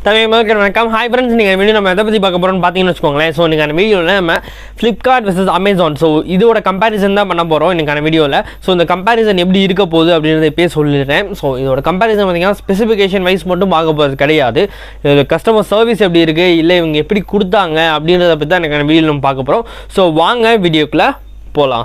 தமிழ் மக்கள் வணக்கம் hi friends நீங்கள் வீடியோ நம்ம எதை பற்றி பார்க்க போகிறோம்னு பார்த்தீங்கன்னு வச்சுக்கோங்களேன் ஸோ இன்றைக்கான வீடியோவில் நம்ம ஃப்ளிப்கார்ட் vs அமேசான் ஸோ இதோட கம்பேரிசன் தான் பண்ண போகிறோம் இன்றைக்கான வீடியோவில் ஸோ இந்த கம்பேரிசன் எப்படி இருக்க போகுது அப்படின்றத இப்போயே சொல்லிடுறேன் ஸோ இதோட கம்பேரிசன் பார்த்தீங்கன்னா ஸ்பெசிஃபிகேஷன் வைஸ் மட்டும் பார்க்க போகிறது கிடையாது இதோட கஸ்டமர் சர்வீஸ் எப்படி இருக்குது இல்லை இவங்க எப்படி கொடுத்தாங்க அப்படின்றத பற்றி தான் எனக்கான வீடியோ நம்ம பார்க்க போகிறோம் ஸோ வாங்க வீடியோக்குள்ளே போகலாம்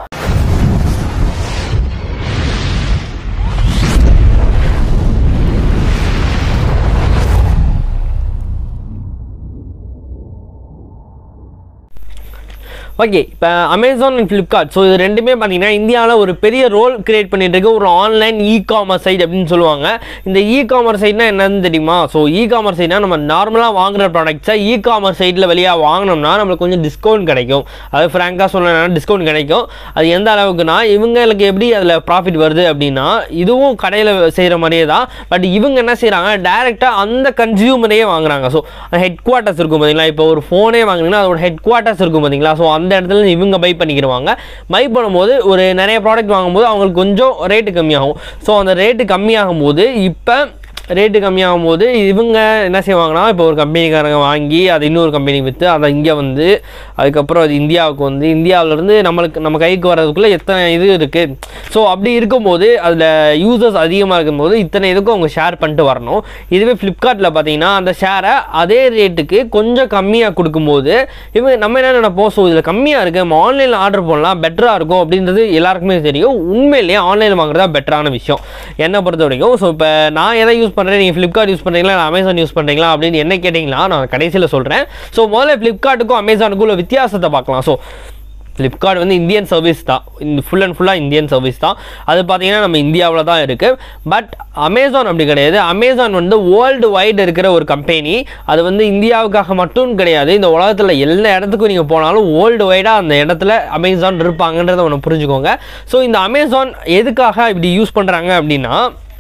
ஓகே இப்போ அமேசான் அண்ட் ஃப்ளிப்கார்ட் ஸோ இது ரெண்டுமே பார்த்தீங்கன்னா இந்தியாவில் ஒரு பெரிய ரோல் கிரியேட் பண்ணிட்டு இருக்கு ஒரு ஆன்லைன் இ காமர்ஸ் சைட் அப்படின்னு சொல்லுவாங்க இந்த இ காமர்ஸ் சைட்னா என்னன்னு தெரியுமா ஸோ இ காமர்ஸ் சைட்னா நம்ம நார்மலாக வாங்குற ப்ராடக்ட்ஸை இ காமர்ஸ் சைட்டில் வெளியாக வாங்கினோம்னா நம்மளுக்கு கொஞ்சம் டிஸ்கவுண்ட் கிடைக்கும் அது ஃப்ராங்காக சொல்லணும்னா டிஸ்கவுண்ட் கிடைக்கும் அது எந்த அளவுக்குனா இவங்களுக்கு எப்படி அதில் ப்ராஃபிட் வருது அப்படின்னா இதுவும் கடையில் செய்கிற மாதிரியே தான் பட் இவங்க என்ன செய்கிறாங்க டேரெக்டாக அந்த கன்சியூமரையே வாங்குறாங்க ஸோ ஹெட் குவார்ட்டர்ஸ் இருக்கும் பார்த்தீங்களா இப்போ ஒரு ஃபோனே வாங்குனீங்கன்னா அதோட ஹெட் குவார்ட்டர்ஸ் இருக்கும் பார்த்தீங்களா ஸோ அந்த இடத்துல இருந்து இவங்க பை பண்ணிக்கிடுவாங்க பை பண்ணும்போது ஒரு நிறைய ப்ராடக்ட் வாங்கும்போது அவங்களுக்கு கொஞ்சம் ரேட்டு கம்மியாகும் ஸோ அந்த ரேட்டு கம்மியாகும் போது இப்போ ரேட்டு கம்மியாகும் போது இவங்க என்ன செய்வாங்கன்னா இப்போ ஒரு கம்பெனிக்காரங்க வாங்கி அதை இன்னொரு கம்பெனிக்கு விற்று அதை இங்கே வந்து அதுக்கப்புறம் அது இந்தியாவுக்கு வந்து இந்தியாவிலேருந்து நம்மளுக்கு நம்ம கைக்கு வர்றதுக்குள்ளே எத்தனை இது இருக்குது ஸோ அப்படி இருக்கும்போது அதில் யூசர்ஸ் அதிகமாக இருக்கும்போது இத்தனை இதுக்கும் அவங்க ஷேர் பண்ணிட்டு வரணும் இதுவே ஃப்ளிப்கார்ட்டில் பார்த்தீங்கன்னா அந்த ஷேரை அதே ரேட்டுக்கு கொஞ்சம் கம்மியாக கொடுக்கும்போது இவங்க நம்ம என்ன நினைப்போம் ஸோ இதில் கம்மியாக இருக்குது நம்ம ஆன்லைனில் ஆர்டர் பண்ணலாம் பெட்டராக இருக்கும் அப்படின்றது எல்லாருக்குமே தெரியும் உண்மையிலேயே ஆன்லைனில் வாங்குறது தான் பெட்டரான விஷயம் என்னை பொறுத்த வரைக்கும் ஸோ இப்போ நான் எதை யூஸ் பண்ணுறேன் நீங்கள் ஃப்ளிப்கார்ட் யூஸ் பண்ணுறீங்களா இல்லை அமேசான் யூஸ் பண்ணுறீங்களா அப்படின்னு என்ன கேட்டிங்களா நான் கடைசியில் சொல்கிறேன் ஸோ முதல்ல ஃப்ளிப்கார்ட்டுக்கும் அமேசானுக்கும் உள்ள வித்தியாசத்தை பார்க்கலாம் ஸோ ஃப்ளிப்கார்ட் வந்து இந்தியன் சர்வீஸ் தான் இந்த ஃபுல் அண்ட் ஃபுல்லாக இந்தியன் சர்வீஸ் தான் அது பார்த்தீங்கன்னா நம்ம இந்தியாவில் தான் இருக்குது பட் அமேசான் அப்படி கிடையாது அமேசான் வந்து வேர்ல்டு வைடு இருக்கிற ஒரு கம்பெனி அது வந்து இந்தியாவுக்காக மட்டும் கிடையாது இந்த உலகத்தில் எல்லா இடத்துக்கும் நீங்கள் போனாலும் வேர்ல்டு வைடாக அந்த இடத்துல அமேசான் இருப்பாங்கன்றதை ஒன்று புரிஞ்சுக்கோங்க ஸோ இந்த அமேசான் எதுக்காக இப்படி யூஸ் பண்ணுறாங்க அப்படின்னா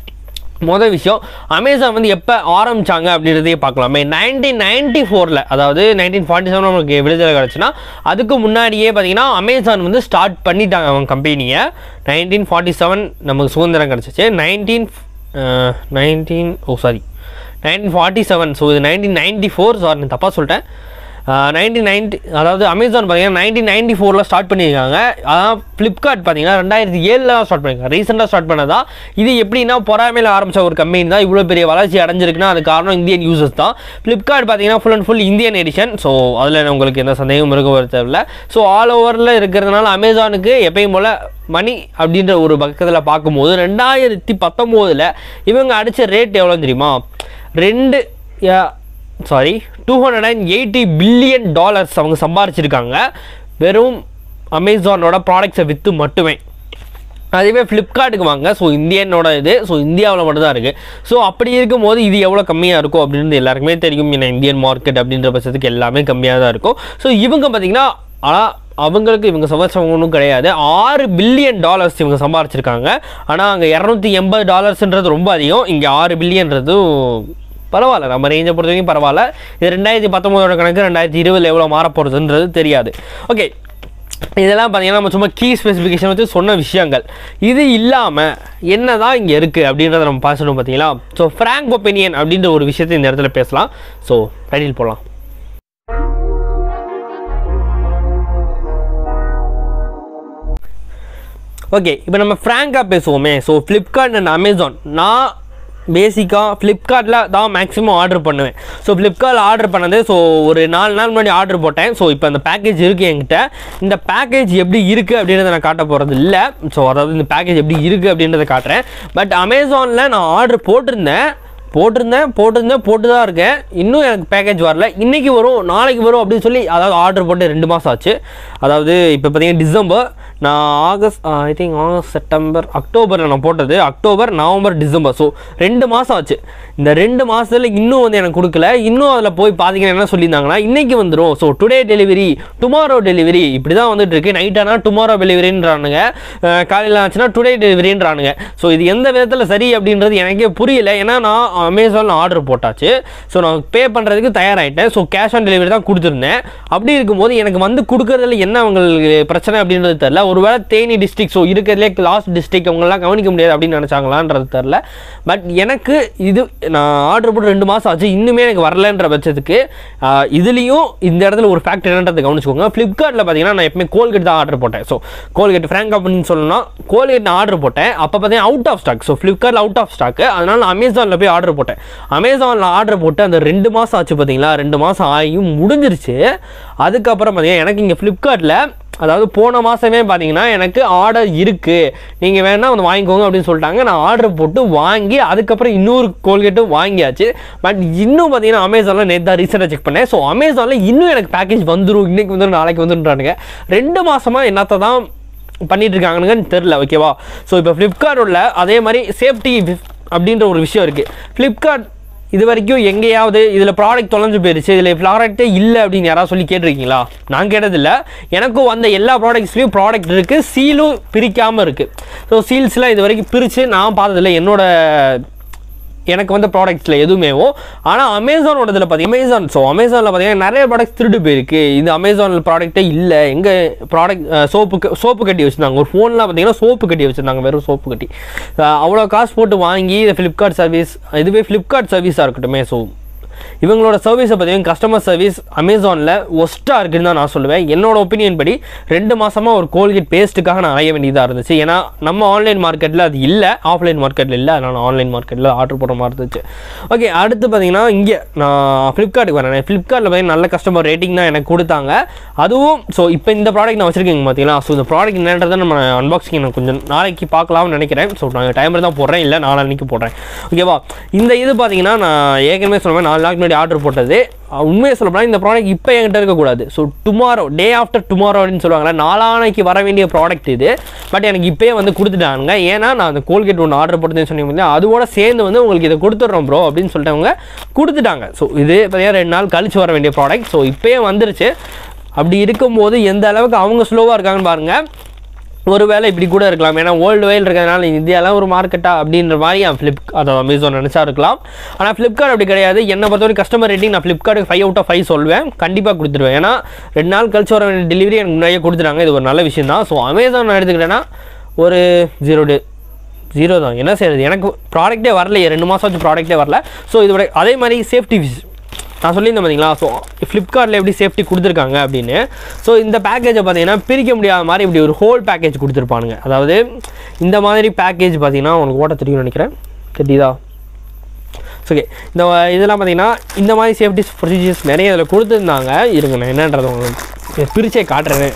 மொதல் விஷயம் அமேசான் வந்து எப்போ ஆரம்பித்தாங்க அப்படின்றதையே பார்க்கலாமே நைன்டீன் நைன்டி ஃபோரில் அதாவது நைன்டீன் ஃபார்ட்டி செவன் நமக்கு விடுதலை கிடச்சுன்னா அதுக்கு முன்னாடியே பார்த்தீங்கன்னா அமேசான் வந்து ஸ்டார்ட் பண்ணிட்டாங்க அவங்க கம்பெனியை நைன்டீன் ஃபார்ட்டி செவன் நமக்கு சுதந்திரம் கிடச்சிச்சு nineteen nineteen oh sorry nineteen forty seven so இது நைன்டீன் நைன்டி ஃபோர் சாரி நான் தப்பாக சொல்லிட்டேன் நைன்டீன் நைன்டி அதாவது அமேசான் பார்த்தீங்கன்னா நைன்டீன் நைன்டி ஃபோரில் ஸ்டார்ட் பண்ணியிருக்காங்க அதான் ஃப்ளிப்கார்ட் பார்த்தீங்கன்னா ரெண்டாயிரத்தி ஏழில் ஸ்டார்ட் பண்ணியிருக்காங்க ரீசெண்டாக ஸ்டார்ட் பண்ணதா இது எப்படின்னா பொறாமையில் ஆரம்பித்த ஒரு கம்பெனி தான் இவ்வளோ பெரிய வளர்ச்சி அடைஞ்சிருக்குன்னா அது காரணம் இந்தியன் யூசர்ஸ் தான் ஃப்ளிப்கார்ட் பார்த்தீங்கன்னா full and full Indian edition so அதில் உங்களுக்கு எந்த சந்தேகமும் இருக்க வர தேவையில்ல ஸோ ஆல் ஓவரில் இருக்கிறதுனால அமேசானுக்கு எப்பயும் போல் மணி அப்படின்ற ஒரு பக்கத்தில் பார்க்கும்போது ரெண்டாயிரத்தி பத்தொம்போதில் இவங்க அடித்த ரேட் எவ்வளோ தெரியுமா ரெண்டு sorry two hundred and eighty billion dollars அவங்க சம்பாரிச்சிருக்காங்க வெறும் அமேசானோட ப்ராடக்ட்ஸை விற்று மட்டுமே அதுவே ஃப்ளிப்கார்ட்டுக்கு வாங்க ஸோ இந்தியனோட இது ஸோ இந்தியாவில் மட்டும் தான் இருக்குது ஸோ அப்படி இருக்கும்போது இது எவ்வளோ கம்மியாக இருக்கும் அப்படின்றது எல்லாருக்குமே தெரியும் ஏன்னா இந்தியன் மார்க்கெட் அப்படின்ற பட்சத்துக்கு எல்லாமே கம்மியாக தான் இருக்கும் ஸோ இவங்க பார்த்திங்கன்னா ஆனால் அவங்களுக்கு இவங்க சம்பாதிச்சவங்க ஒன்றும் கிடையாது ஆறு பில்லியன் டாலர்ஸ் இவங்க சம்பாரிச்சிருக்காங்க ஆனால் அங்கே இரநூத்தி எண்பது டாலர்ஸ்ன்றது ரொம்ப அதிகம் இங்கே ஆறு பில்லியன்றதும் பரவாயில்ல நம்ம ரேஞ்சை பொறுத்த வரைக்கும் பரவாயில்ல இது ரெண்டாயிரத்தி பத்தொம்போதோட கணக்கு ரெண்டாயிரத்தி இருபதில் எவ்வளோ மாறப்போகிறதுன்றது தெரியாது ஓகே இதெல்லாம் பார்த்தீங்கன்னா நம்ம சும்மா கீ ஸ்பெசிஃபிகேஷன் வச்சு சொன்ன விஷயங்கள் இது இல்லாமல் என்ன தான் இங்கே இருக்குது அப்படின்றத நம்ம பேசணும் பார்த்தீங்களா ஸோ ஃப்ராங்க் ஒப்பீனியன் அப்படின்ற ஒரு விஷயத்தை இந்த இடத்துல பேசலாம் ஸோ ரைடில் போகலாம் ஓகே இப்போ நம்ம ஃப்ராங்காக பேசுவோமே ஸோ ஃப்ளிப்கார்ட் அண்ட் அமேசான் நான் பேசிக்காக ஃப்ளிப்கார்ட்டில் தான் மேக்ஸிமம் ஆர்டர் பண்ணுவேன் ஸோ ஃப்ளிப்கார்ட்டில் ஆர்டர் பண்ணது ஸோ ஒரு நாலு நாள் முன்னாடி ஆர்டர் போட்டேன் ஸோ இப்போ அந்த பேக்கேஜ் இருக்குது என்கிட்ட இந்த பேக்கேஜ் எப்படி இருக்குது அப்படின்றத நான் காட்ட போகிறது இல்லை ஸோ அதாவது இந்த பேக்கேஜ் எப்படி இருக்குது அப்படின்றத காட்டுறேன் பட் அமேசானில் நான் ஆர்டர் போட்டிருந்தேன் போட்டிருந்தேன் போட்டிருந்தேன் போட்டு தான் இருக்கேன் இன்னும் எனக்கு பேக்கேஜ் வரல இன்றைக்கி வரும் நாளைக்கு வரும் அப்படின்னு சொல்லி அதாவது ஆர்டர் போட்டு ரெண்டு மாதம் ஆச்சு அதாவது இப்போ பார்த்தீங்கன்னா டிசம்பர் நான் August I think August September அக்டோபரில் நான் போட்டது அக்டோபர் நவம்பர் டிசம்பர் ஸோ ரெண்டு மாதம் ஆச்சு இந்த ரெண்டு மாதத்தில் இன்னும் வந்து எனக்கு கொடுக்கல இன்னும் அதில் போய் பார்த்தீங்கன்னா என்ன சொல்லியிருந்தாங்கன்னா இன்றைக்கி வந்துடும் so today delivery tomorrow delivery இப்படி தான் வந்துட்டு இருக்கு நைட் ஆனால் டுமாரோ டெலிவரின்றானுங்க காலையில் ஆச்சுன்னா டுடே டெலிவரின்றானுங்க ஸோ இது எந்த விதத்தில் சரி அப்படின்றது எனக்கே புரியல ஏன்னா நான் அமேசானில் ஆர்டர் போட்டாச்சு ஸோ நான் பே பண்ணுறதுக்கு தயாராகிட்டேன் ஸோ கேஷ் ஆன் டெலிவரி தான் கொடுத்துருந்தேன் அப்படி இருக்கும்போது எனக்கு வந்து கொடுக்குறதுல என்ன அவங்களுக்கு பிரச்சனை அப்படின்றது தெரில ஒருவேளை தேனி டிஸ்ட்ரிக்ட் ஸோ இருக்கிறதுலே லாஸ்ட் டிஸ்ட்ரிக்ட் அவங்களாம் கவனிக்க முடியாது அப்படின்னு நினச்சாங்களான்றது தெரில பட் எனக்கு இது நான் ஆர்டர் போட்டு ரெண்டு மாதம் ஆச்சு இன்னுமே எனக்கு வரலன்ற பட்சத்துக்கு ஆஹ், இதுலேயும் இந்த இடத்துல ஒரு ஃபேக்ட் என்னன்றதை கவனிச்சுக்கோங்க ஃப்ளிப்கார்ட்டில் பார்த்தீங்கன்னா நான் எப்பவுமே கோல்கேட் தான் ஆர்டர் போட்டேன் ஸோ கோல்கேட் ஃப்ரேங்க் அப்படின்னு சொல்லணும்னா கோல்கேட் நான் ஆர்டர் போட்டேன் அப்போ பார்த்தீங்கன்னா out of stock so Flipkart out of stock அதனால நான் அமேசானில் போய் ஆர்டர் போட்டேன் அமேசானில் ஆர்டர் போட்டு அந்த ரெண்டு மாதம் ஆச்சு பார்த்தீங்களா ரெண்டு மாதம் ஆகியும் முடிஞ்சிருச்சு அதுக்கப்புறம் பார்த்தீங்கன்னா எனக்கு இங்கே ஃப்ளிப்கார்ட்டில் அதாவது போன மாதமே பார்த்தீங்கன்னா எனக்கு ஆர்டர் இருக்குது நீங்கள் வேணால் வந்து வாங்கிக்கோங்க அப்படின்னு சொல்லிட்டாங்க நான் ஆர்டர் போட்டு வாங்கி அதுக்கப்புறம் இன்னொரு கோல்கேட்டும் வாங்கியாச்சு பட் இன்னும் பார்த்தீங்கன்னா அமேசானில் நேற்று தான் ரீசெண்டாக செக் பண்ணேன் ஸோ அமேசானில் இன்னும் எனக்கு பேக்கேஜ் வந்துடும் இன்னைக்கு வந்துடும் நாளைக்கு வந்துடுறானுங்க ரெண்டு மாதமாக என்னத்தை தான் பண்ணிட்டு இருக்காங்கன்னு தெரில ஓகேவா ஸோ இப்போ ஃப்ளிப்கார்ட்டோட அதே மாதிரி சேஃப்டி அப்படின்ற ஒரு விஷயம் இருக்குது ஃப்ளிப்கார்ட் இது வரைக்கும் எங்கேயாவது இதில் ப்ராடக்ட் தொலைஞ்சு போயிருச்சு இதில் ப்ராடக்ட்டே இல்லை அப்படின்னு யாராவது சொல்லி கேட்டிருக்கீங்களா நான் கேட்டதில்ல எனக்கும் வந்த எல்லா ப்ராடக்ட்ஸ்லையும் ப்ராடக்ட் இருக்குது சீலும் பிரிக்காமல் இருக்குது ஸோ சீல்ஸ்லாம் இது வரைக்கும் பிரித்து நான் பார்த்ததில்ல என்னோட எனக்கு வந்த ப்ராடக்ட்ஸில் எதுவுமேவோ ஆனால் அமேசானோட இதில் பார்த்தீங்கன்னா அமேசான் ஸோ அமேசானில் பார்த்தீங்கன்னா நிறைய ப்ராடக்ட்ஸ் திருடு போயிருக்கு இது அமேசானில் ப்ராடக்ட்டே இல்லை எங்கே ப்ராடக்ட் சோப்பு சோப்பு கட்டி வச்சுருந்தாங்க ஒரு ஃபோன்லாம் பார்த்தீங்கன்னா சோப்பு கட்டி வச்சுருந்தாங்க வெறும் சோப்பு கட்டி அஹ் அவ்வளோ காசு போட்டு வாங்கி இதை ஃப்ளிப்கார்ட் சர்வீஸ் இதுவே ஃப்ளிப்கார்ட் சர்வீஸாக இருக்கட்டுமே ஸோ இவங்களோட சர்வீஸை பார்த்தீங்கன்னா கஸ்டமர் சர்வீஸ் அமேசானில் ஒஸ்ட்டாக இருக்குன்னு தான் நான் சொல்லுவேன் என்னோட ஒப்பீனியன் படி ரெண்டு மாசமாக ஒரு கோல்கேட் பேஸ்ட்டுக்காக நான் அலைய வேண்டியதாக இருந்துச்சு ஏன்னா நம்ம ஆன்லைன் மார்க்கெட்டில் அது இல்லை ஆஃப்லைன் மார்க்கெட்டில் இல்லை அதனால் நான் ஆன்லைன் மார்க்கெட்டில் ஆர்டர் போடுற மாதிரி இருந்துச்சு ஓகே அடுத்து பார்த்தீங்கன்னா இங்கே நான் ஃப்ளிப்கார்ட்டுக்கு வரேன் ஃப்ளிப்கார்ட்டில் பார்த்தீங்கன்னா நல்ல கஸ்டமர் ரேட்டிங் தான் எனக்கு கொடுத்தாங்க அதுவும் ஸோ இப்போ இந்த ப்ராடக்ட் நான் வச்சிருக்கேங்க பார்த்தீங்களா ஸோ இந்த ப்ராடக்ட் என்னன்றதை நம்ம அன்பாக்சிங் நான் கொஞ்சம் நாளைக்கு பார்க்கலாம்னு நினைக்கிறேன் ஸோ நான் டைமர் தான் போடுறேன் இல்லை நாளான்னைக்கு போடுறேன் ஓகேவா இந்த இது பார்த்தீங்கன்னா நான் ஏற்கனவே சொல்லுவேன் நாலு நாளுக்கு முன்னாடி ஆர்டர் போட்டது அஹ் உண்மையை சொல்லப்போனால் இந்த ப்ராடக்ட் இப்போ என்கிட்ட இருக்கக்கூடாது so tomorrow day after tomorrow அப்படின்னு சொல்லுவாங்கல்ல நாளானைக்கு வர வேண்டிய ப்ராடக்ட் இது பட் எனக்கு இப்போயே வந்து கொடுத்துட்டாங்க ஏன்னா நான் அந்த கோல்கேட் ஒன்று ஆர்டர் போட்டதுன்னு சொன்னீங்க அதோட சேர்ந்து வந்து உங்களுக்கு இதை கொடுத்துட்றோம் ப்ரோ அப்படின்னு சொல்லிட்டு அவங்க கொடுத்துட்டாங்க ஸோ இது பார்த்தீங்கன்னா ரெண்டு நாள் கழிச்சு வர வேண்டிய ப்ராடக்ட் ஸோ இப்போயே வந்துருச்சு அப்படி இருக்கும்போது எந்த அளவுக்கு அவங்க ஸ்லோவாக இருக்காங்கன்னு பாருங்கள் ஒருவேளை இப்படி கூட இருக்கலாம் ஏன்னா வேர்ல்டு வைல் இருக்கிறதுனால இந்தியாலாம் ஒரு மார்க்கெட்டா அப்படின்ற மாதிரி என் ஃப்ளிப் அதை அமேசான் நினச்சா இருக்கலாம் ஆனால் ஃப்ளிப்கார்ட் அப்படி கிடையாது என்னை பொறுத்தவரை கஸ்டமர் ரேட்டிங் நான் ஃப்ளிப்கார்ட்டுக்கு ஃபைவ் அவுட் ஆஃப் ஃபைவ் சொல்வேன் கண்டிப்பாக கொடுத்துருவேன் ஏன்னா ரெண்டு நாள் கழிச்சு வர வேண்டிய டெலிவரி எனக்கு முன்னாடியே கொடுத்துட்டாங்க இது ஒரு நல்ல விஷயம் தான் ஸோ அமேசான் நான் எடுத்துக்கிட்டேன்னா ஒரு ஜீரோ டே ஜீரோ தான் என்ன செய்யறது எனக்கு ப்ராடக்ட்டே வரலையே ரெண்டு மாதம் வச்சு ப்ராடக்ட்டே வரல ஸோ இதோட அதே மாதிரி சேஃப்டி நான் சொல்லியிருந்தேன் பார்த்தீங்களா ஸோ ஃப்ளிப்கார்ட்டில் எப்படி சேஃப்டி கொடுத்துருக்காங்க அப்படின்னு ஸோ இந்த பேக்கேஜை பார்த்தீங்கன்னா பிரிக்க முடியாத மாதிரி இப்படி ஒரு ஹோல் பேக்கேஜ் கொடுத்துருப்பானுங்க அதாவது இந்த மாதிரி பேக்கேஜ் பார்த்தீங்கன்னா உனக்கு ஓட்ட தெரியும்னு நினைக்கிறேன் தெரியுதா ஓகே இந்த இதெல்லாம் பார்த்தீங்கன்னா இந்த மாதிரி சேஃப்டி ப்ரொசீஜர்ஸ் நிறைய இதில் கொடுத்துருந்தாங்க இருங்க நான் என்னன்றதை உங்களுக்கு பிரிச்சே காட்டுறேன்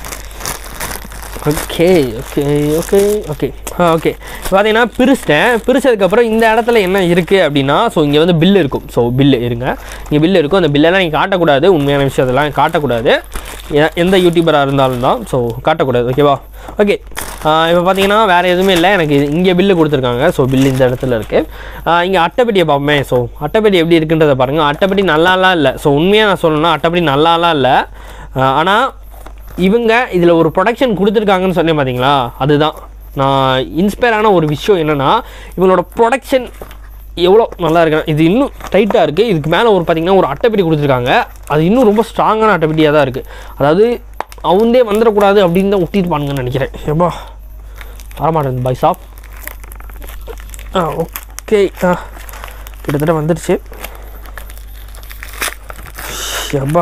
okay okay okay okay okay பார்த்தீங்கன்னா பிரிச்சிட்டேன் பிரிச்சதுக்கப்புறம் இந்த இடத்துல என்ன இருக்குது அப்படின்னா ஸோ இங்கே வந்து பில்லு இருக்கும் ஸோ பில்லு இருங்க இங்கே பில்லு இருக்கும் அந்த பில்லெல்லாம் நீங்கள் காட்டக்கூடாது உண்மையான விஷயம் அதெல்லாம் காட்டக்கூடாது எ- எந்த யூடியூபராக இருந்தாலும் தான் ஸோ காட்டக்கூடாது ஓகேவா ஓகே இப்போ பார்த்தீங்கன்னா வேறு எதுவுமே இல்லை எனக்கு இது- இங்கே பில்லு கொடுத்துருக்காங்க ஸோ பில்லு இந்த இடத்துல இருக்குது இங்கே அட்டைப்பெட்டியை பார்ப்போமே ஸோ அட்டைப்பெட்டி எப்படி இருக்குன்றதை பாருங்கள் அட்டைப்பெட்டி நல்லாலாம் இல்லை ஸோ உண்மையாக நான் சொல்லணும்னா அட்டைப்பெட்டி நல்லாலாம் இல்லை ஆனால் இவங்க இதில் ஒரு ப்ரொடக்ஷன் கொடுத்துருக்காங்கன்னு சொன்னேன் பார்த்தீங்களா அதுதான் நான் இன்ஸ்பயர் ஆன ஒரு விஷயம் என்னென்னா இவங்களோட ப்ரொடக்ஷன் எவ்வளோ நல்லா இருக்கு இது இன்னும் டைட்டாக இருக்குது இதுக்கு மேலே ஒரு பார்த்தீங்கன்னா ஒரு அட்டைப்பெட்டி கொடுத்துருக்காங்க அது இன்னும் ரொம்ப ஸ்ட்ராங்கான அட்டைப்பெட்டியாக தான் இருக்குது அதாவது அவந்தே வந்துடக்கூடாது அப்படின்னு தான் ஒட்டிருப்பானுங்கன்னு நினைக்கிறேன் ஏப்பா வரமாட்டேன் பை ஷாப் ஆ ஓகே ஆ கிட்டத்தட்ட வந்துடுச்சு எப்பா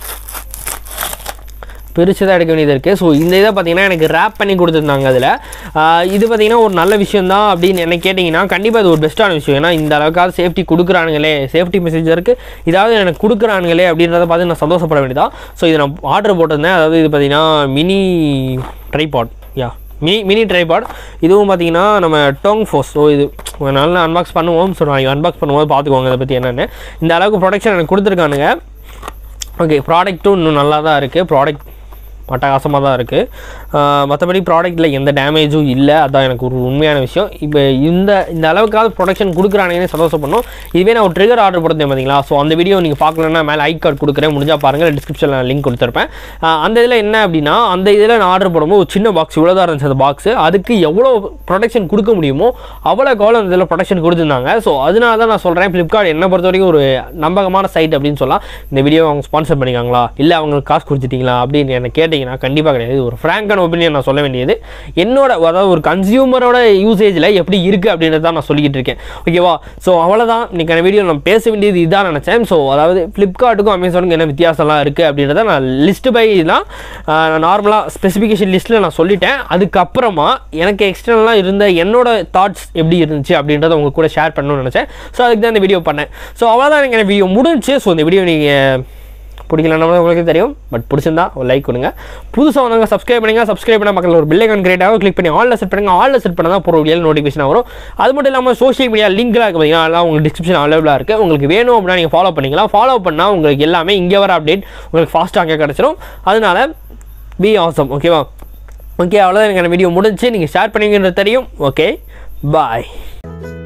பிரித்து தான் எடுக்க வேண்டியது இருக்குது ஸோ இந்த இதை பார்த்தீங்கன்னா எனக்கு ரேப் பண்ணி கொடுத்துருந்தாங்க அதில் இது பார்த்தீங்கன்னா ஒரு நல்ல விஷயம் தான் அப்படின்னு என்ன கேட்டிங்கன்னா கண்டிப்பாக இது ஒரு பெஸ்ட்டான விஷயம் ஏன்னா இந்த அளவுக்காவது சேஃப்டி கொடுக்குறானுங்களே சேஃப்டி மெசேஜருக்கு இதாவது எனக்கு கொடுக்குறானுங்களே அப்படின்றத பார்த்து நான் சந்தோஷப்பட வேண்டியதான் ஸோ இது நான் ஆர்டர் போட்டிருந்தேன் அதாவது இது பார்த்தீங்கன்னா mini tripod yeah mini mini tripod இதுவும் பார்த்தீங்கன்னா நம்ம டோங் ஃபோர்ஸ் ஸோ இது நல்லா அன்பாக்ஸ் பண்ணுவோம் ஸோ நான் அன்பாக்ஸ் பண்ணும்போது பார்த்துக்கோங்க இதை பற்றி என்னென்னு இந்த அளவுக்கு ப்ரொடக்ஷன் எனக்கு கொடுத்துருக்கானுங்க ஓகே ப்ராடக்ட்டும் இன்னும் நல்லா தான் இருக்குது ப்ராடக்ட் அட்டகாசமாக தான் இருக்குது மற்றபடி ப்ராடக்ட்டில் எந்த டேமேஜும் இல்லை அதான் எனக்கு ஒரு உண்மையான விஷயம் இப்போ இந்த இந்த அளவுக்காவது ப்ரொடக்ஷன் கொடுக்குறானேன்னு சந்தோஷப்படணும் இதுவே நான் ஒரு ட்ரிகர் ஆர்டர் போட்டேன் பார்த்தீங்களா ஸோ அந்த வீடியோ நீங்கள் பார்க்கலன்னா மேலே ஐ கார்டு கொடுக்குறேன் முடிஞ்சால் பாருங்கள் டிஸ்கிரிப்ஷனில் லிங்க் கொடுத்துருப்பேன் ஆஹ் அந்த இதில் என்ன அப்படின்னா அந்த இதில் நான் ஆர்டர் போடும்போது ஒரு சின்ன பாக்ஸ் இவ்வளோ தான் இருந்துச்சு அந்த பாக்ஸ் அதுக்கு எவ்வளோ ப்ரொடக்ஷன் கொடுக்க முடியுமோ அவ்வளோ கவலை அந்த இதில் ப்ரொடக்ஷன் கொடுத்துருந்தாங்க ஸோ அதனால தான் நான் சொல்கிறேன் ஃப்ளிப்கார்ட் என்னை பொறுத்த வரைக்கும் ஒரு நம்பகமான சைட் அப்படின்னு சொல்லலாம் இந்த வீடியோ அவங்க ஸ்பான்சர் பண்ணிக்காங்களா இல்லை அவங்களுக்கு காசு கொடுத்துட்டீங்களா அப்படின்னு என்ன கேட்டிங்க கேட்டிங்கன்னா கண்டிப்பாக கிடையாது இது ஒரு ஃப்ராங்கான ஒப்பீனியன் நான் சொல்ல வேண்டியது என்னோட அதாவது ஒரு கன்சியூமரோட யூசேஜில் எப்படி இருக்குது அப்படின்றத தான் நான் சொல்லிக்கிட்டு இருக்கேன் ஓகேவா ஸோ அவ்வளோதான் இன்றைக்கான வீடியோ நான் பேச வேண்டியது இதான் நினச்சேன் ஸோ அதாவது ஃப்ளிப்கார்ட்டுக்கும் அமேசானுக்கும் என்ன வித்தியாசம்லாம் இருக்குது அப்படின்றத நான் லிஸ்ட் பை தான் நான் நார்மலாக ஸ்பெசிஃபிகேஷன் லிஸ்ட்டில் நான் சொல்லிட்டேன் அதுக்கப்புறமா எனக்கு எக்ஸ்டர்னலாக இருந்த என்னோட தாட்ஸ் எப்படி இருந்துச்சு அப்படின்றத உங்க கூட ஷேர் பண்ணணும்னு நினச்சேன் ஸோ அதுக்கு தான் இந்த வீடியோ பண்ணேன் ஸோ அவ்வளோதான் எனக்கு இந்த வீடியோ முடிஞ்சு ஸோ இந்த வீடியோ நீங்கள் பிடிக்கலன்னா உங்களுக்கு தெரியும் பட் பிடிச்சிருந்தா ஒரு லைக் கொடுங்க புதுசாக வந்தவங்க சப்ஸ்கிரைப் பண்ணுங்க சப்ஸ்கிரைப் பண்ண பக்கத்தில் ஒரு பில்லைக்கான் கிரியேட்டாக கிளிக் பண்ணி ஆலில் செட் பண்ணுங்க ஆலில் செட் பண்ணால் தான் போகிற வீடியோ நோட்டிஃபிகேஷன் வரும் அது மட்டும் இல்லாமல் சோஷியல் மீடியா லிங்க்லாம் இருக்குது பார்த்தீங்கன்னா அதெல்லாம் உங்களுக்கு டிஸ்கிரிப்ஷன் அவைலபிளாக இருக்குது உங்களுக்கு வேணும் அப்படின்னா நீங்கள் ஃபாலோ பண்ணிக்கலாம் ஃபாலோ பண்ணால் உங்களுக்கு எல்லாமே இங்கே வர அப்டேட் உங்களுக்கு ஃபாஸ்ட்டாக கிடச்சிரும் அதனால பி ஆசம் ஓகேவா ஓகே அவ்வளோதான் எனக்கு வீடியோ முடிஞ்சு நீங்கள் ஷேர் பண்ணுவீங்கன்றது தெரியும் ஓகே பாய்